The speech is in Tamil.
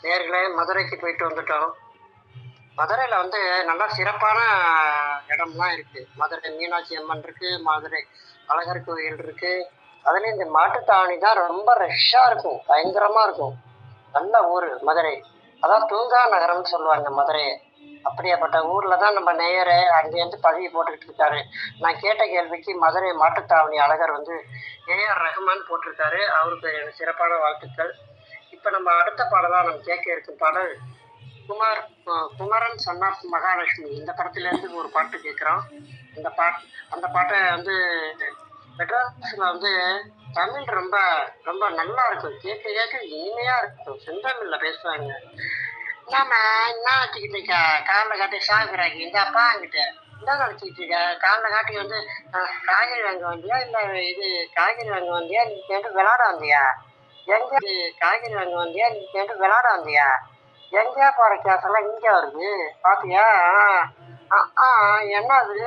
நேர்களே மதுரைக்கு போயிட்டு வந்துட்டோம் மதுரையில் வந்து நல்லா சிறப்பான இடம்லாம் இருக்குது மதுரை மீனாட்சி அம்மன் இருக்குது மதுரை அழகர் கோயில் இருக்குது அதுலேயும் இந்த மாட்டுத்தாவணி தான் ரொம்ப ரஷ்ஷாக இருக்கும் பயங்கரமாக இருக்கும் நல்ல ஊர் மதுரை அதான் தூங்கா நகரம்னு சொல்லுவாங்க மதுரையை அப்படியாப்பட்ட ஊரில் தான் நம்ம நேயரை அங்கேருந்து பதிவு போட்டுக்கிட்டு இருக்காரு நான் கேட்ட கேள்விக்கு மதுரை மாட்டுத்தாவணி அழகர் வந்து ஏஆர் ரஹ்மான் போட்டிருக்காரு அவருக்கு எனக்கு சிறப்பான வாழ்த்துக்கள் இப்போ நம்ம அடுத்த பாடலாக நம்ம கேட்க இருக்கும் பாடல் குமார் அஹ் குமரன் சன் ஆஃப் மகாலட்சுமி இந்த படத்துலேருந்து ஒரு பாட்டு கேட்குறோம் அந்த பாட் அந்த பாட்டை வந்து மெட்ராஸில் வந்து தமிழ் ரொம்ப ரொம்ப நல்லா இருக்கும் கேட்க கேட்க இனிமையாக இருக்கும் செந்தமிழில் பேசுவாங்க நாம என்ன வச்சுக்கிட்டு இருக்க காலில் காட்டி சாகுறாங்க இந்த அப்பா அங்கிட்ட என்ன நினச்சிக்கிட்டு இருக்க காலில் காட்டி வந்து அஹ், காய்கறி வாங்க வந்தியா இல்லை இது காய்கறி வாங்க வந்தியா நீ கேட்டு விளாட வந்தியா எங்க இது காய்கறி வாங்க வந்தியா நீ கேட்டு விளாட வந்தியா எங்கேயா போகிற கேஸ் எல்லாம் இங்கே வருது பாத்தியா ஆ ஆ, ஆ என்ன அது